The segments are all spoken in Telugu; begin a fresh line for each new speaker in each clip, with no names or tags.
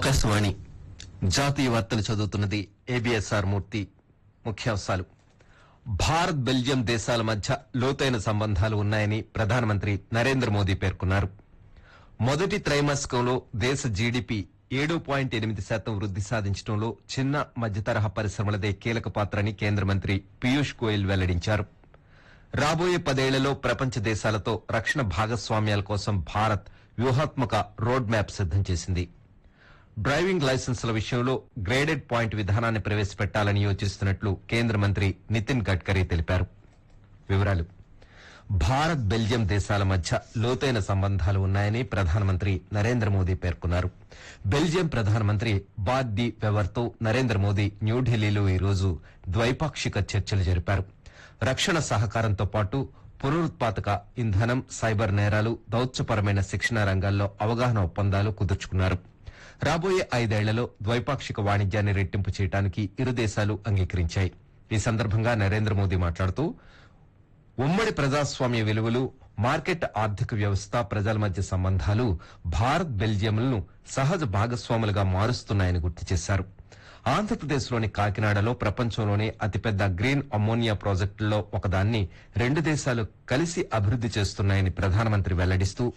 ఆకాశవాణి జాతీయ వార్తలు చదువుతున్నది ఏబిఎస్ఆర్ మూర్తి ముఖ్యాంశాలు భారత్ బెల్జియం దేశాల మధ్య లోతైన సంబంధాలు ఉన్నాయని ప్రధానమంత్రి నరేంద్ర మోదీ పేర్కొన్నారు మొదటి త్రైమాసికంలో దేశ జీడీపీ ఏడు పాయింట్ ఎనిమిది శాతం వృద్ది సాధించడంలో చిన్న మధ్యతరహా పరిశ్రమలదే కీలక పాత్రని కేంద్ర మంత్రి పీయూష్ గోయల్ వెల్లడించారు రాబోయే పదేళ్లలో ప్రపంచ దేశాలతో రక్షణ భాగస్వామ్యాల కోసం భారత్ వ్యూహాత్మక రోడ్ మ్యాప్ సిద్దం చేసింది డ్రైవింగ్ లైసెన్సుల విషయంలో గ్రేడెడ్ పాయింట్ విధానాన్ని ప్రవేశపెట్టాలని యోచిస్తున్నట్లు కేంద్ర మంత్రి నితిన్ గడ్కరీ తెలిపారు వివరాలు భారత్ బెల్జియం దేశాల మధ్య లోతైన సంబంధాలు ఉన్నాయని ప్రధానమంత్రి నరేంద్ర మోదీ పేర్కొన్నారు బెల్జియం ప్రధానమంత్రి బాద్ డి వెవర్తో నరేంద్ర మోదీ న్యూఢిల్లీలో ఈ రోజు ద్వైపాక్షిక చర్చలు జరిపారు రక్షణ సహకారంతో పాటు పునరుత్పాదక ఇంధనం సైబర్ నేరాలు దౌత్యపరమైన శిక్షణ రంగాల్లో అవగాహన ఒప్పందాలు కుదుర్చుకున్నారు రాబోయే ఐదేళ్లలో ద్వైపాక్షిక వాణిజ్యాన్ని రెట్టింపు చేయడానికి ఇరు దేశాలు అంగీకరించాయి ఈ సందర్భంగా నరేంద్ర మోదీ మాట్లాడుతూ ఉమ్మడి ప్రజాస్వామ్య విలువలు మార్కెట్ ఆర్థిక వ్యవస్థ ప్రజల మధ్య సంబంధాలు భారత్ బెల్జియంలను సహజ భాగస్వాములుగా మారుస్తున్నాయని గుర్తు చేశారు ఆంధ్రప్రదేశ్లోని కాకినాడలో ప్రపంచంలోనే అతిపెద్ద గ్రీన్ అమ్మోనియా ప్రాజెక్టుల్లో ఒకదాన్ని రెండు దేశాలు కలిసి అభివృద్ది చేస్తున్నాయని ప్రధానమంత్రి వెల్లడిస్తూ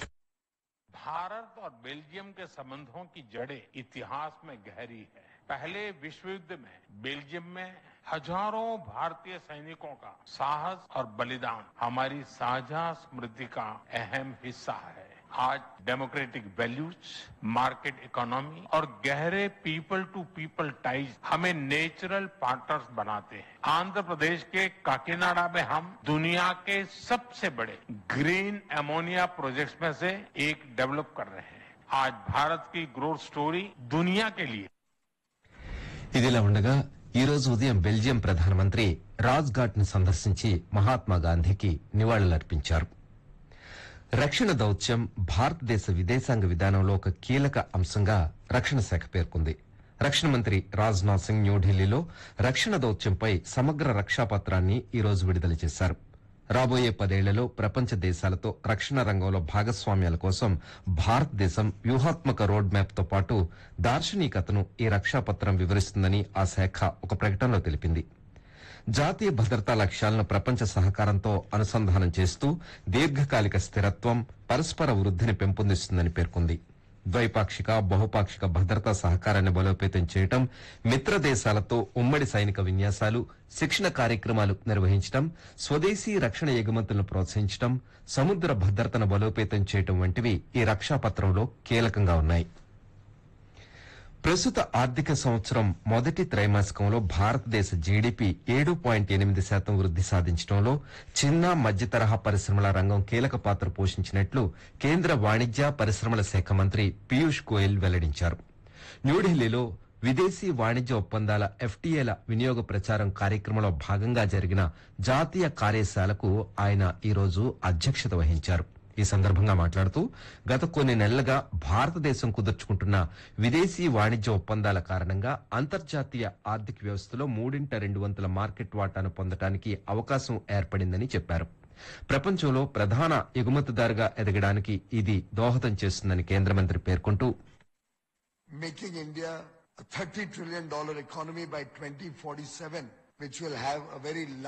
भारत और बेल्जियम के संबंधों की जड़ें इतिहास में गहरी है पहले विश्व युद्ध में बेल्जियम में हजारों भारतीय सैनिकों का साहस और बलिदान हमारी साझा स्मृति का अहम हिस्सा है आज डेमोक्रेटिक वैल्यूज मार्केट इकोनॉमी और गहरे पीपल टू पीपल टाइज हमें नेचुरल पार्टनर्स बनाते हैं आंध्र प्रदेश के काकीनाडा में हम दुनिया के सबसे बड़े ग्रीन अमोनिया प्रोजेक्ट्स में से एक डेवलप कर रहे हैं आज भारत की ग्रोथ स्टोरी दुनिया के लिए
ఇదిలా ఉండగా ఈ రోజు ఉదయం బెల్జియం ప్రధానమంత్రి రాజ్ ఘాట్ ను సందర్శించి మహాత్మా గాంధీకి నివాళులర్పించారు రక్షణ దౌత్యం భారతదేశ విదేశాంగ విధానంలో ఒక కీలక అంశంగా రక్షణ శాఖ పేర్కొంది రక్షణ మంత్రి రాజ్నాథ్ సింగ్ న్యూఢిల్లీలో రక్షణ దౌత్యంపై సమగ్ర రక్షా పత్రాన్ని ఈ రోజు విడుదల చేశారు రాబోయే పదేళ్లలో ప్రపంచ దేశాలతో రక్షణ రంగంలో భాగస్వామ్యాల కోసం భారతదేశం వ్యూహాత్మక రోడ్ మ్యాప్ తో పాటు దార్శనికతను ఈ రక్షా పత్రం వివరిస్తుందని ఆ శాఖ ఒక ప్రకటనలో తెలిపింది జాతీయ భద్రతా లక్ష్యాలను ప్రపంచ సహకారంతో అనుసంధానం చేస్తూ దీర్ఘకాలిక స్థిరత్వం పరస్పర వృద్ధిని పెంపొందిస్తుందని పేర్కొంది ద్వైపాక్షిక బహుపాక్షిక భద్రతా సహకారాన్ని బలోపేతం చేయటం మిత్ర దేశాలతో ఉమ్మడి సైనిక విన్యాసాలు శిక్షణ కార్యక్రమాలు నిర్వహించడం స్వదేశీ రక్షణ ఎగుమతులను ప్రోత్సహించడం సముద్ర భద్రతను బలోపేతం చేయటం వంటివి ఈ రక్షా పత్రంలో కీలకంగా ఉన్నాయి ప్రస్తుత ఆర్థిక సంవత్సరం మొదటి త్రైమాసికంలో భారతదేశ జీడీపీ ఏడు పాయింట్ ఎనిమిది శాతం వృద్ది సాధించడంలో చిన్న మధ్య తరహా పరిశ్రమల రంగం కీలక పాత్ర పోషించినట్లు కేంద్ర వాణిజ్య పరిశ్రమల శాఖ మంత్రి పీయూష్ గోయల్ వెల్లడించారు న్యూఢిల్లీలో విదేశీ వాణిజ్య ఒప్పందాల ఎఫ్టీఏల వినియోగ ప్రచారం కార్యక్రమంలో భాగంగా జరిగిన జాతీయ కార్యశాలకు ఆయన ఈ రోజు అధ్యక్షత వహించారు ఈ సందర్భంగా మాట్లాడుతూ గత కొన్ని నెలలుగా భారతదేశం కుదుర్చుకుంటున్న విదేశీ వాణిజ్య ఒప్పందాల కారణంగా అంతర్జాతీయ ఆర్థిక వ్యవస్థలో మూడింట రెండు వంతుల మార్కెట్ వాటాను పొందడానికి అవకాశం ఏర్పడిందని చెప్పారు ప్రపంచంలో ప్రధాన ఎగుమతిదారుగా ఎదగడానికి ఇది దోహదం చేస్తుందని కేంద్ర మంత్రి పేర్కొంటూ
making India a $30 trillion economy by 2047, which will have a very